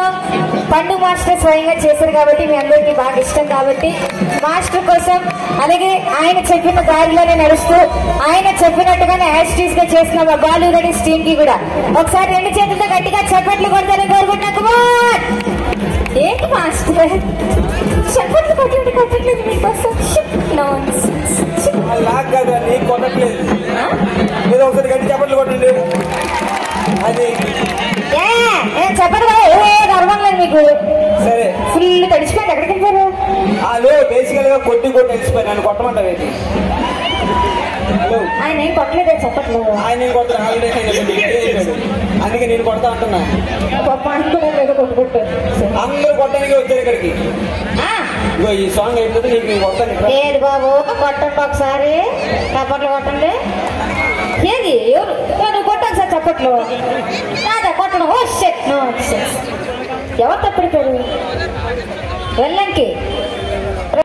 Song పండు master స్వయంగా చేశారు కాబట్టి మీ అందరికీ బాగా ఇష్టం కాబట్టి మాస్టర్ కోసం అలాగే ఆయన చెప్పిన దారిలోనే నడుస్తూ ఆయన చెప్పినట్టుగానే యాస్టీస్ గా చేసిన మా బాలు రెడీ టీమ్ కి కూడా ఒకసారి రెండు చేతులతో గట్టిగా చప్పట్లు కొడతారని కోరుకుంటున్నా కుమార్ ఏంటి మాస్టర్ చప్పట్లు కొట్టండి కొట్టట్లేదు మీకోసం Nonsense. నాకు కదా నీకు కొట్టట్లేదు ఏదో ఒకసారి గట్టి చెప్పట్లు కొట్టండి అది ఏ, ఏ, చెప్పండి కదా ఏ గర్వం లేదు మీకు సరే ఫుల్ తడిచిపోయింది ఎక్కడికి వెళ్ళారు హలో బేసికల్ గా కొట్టి కొట్టి తెలిసిపోయి నన్ను కొట్టమంటావేంటి హలో ఆయన ఏం కొట్టలేదే చెప్పట్లేదు ఆయన నేను కొడతా ఆల్రెడీ ఆయన కొట్టి అయిపోయాడు. అందుకే నేను కొడతా అంటున్నా పాప ఆయన కూడా ఏదో కొట్టుకుంటారు అందరూ కొట్టడానికి వచ్చారు ఇక్కడికి ఆ, ఇగో ఈ సాంగ్ అయిపోతే నీకు నేను కొడతాను ఇక్కడ ఏది బాబు కొట్టండి ఒకసారి చప్పట్లు కొట్టండి ఏది ఎవరు ఏ, నువ్వు కొట్టాను సార్ చప్పట్లు కాదా కొట్టడం ఓ షెట్ నో ఎవరు తప్పిడిపోయారు వెళ్ళంకి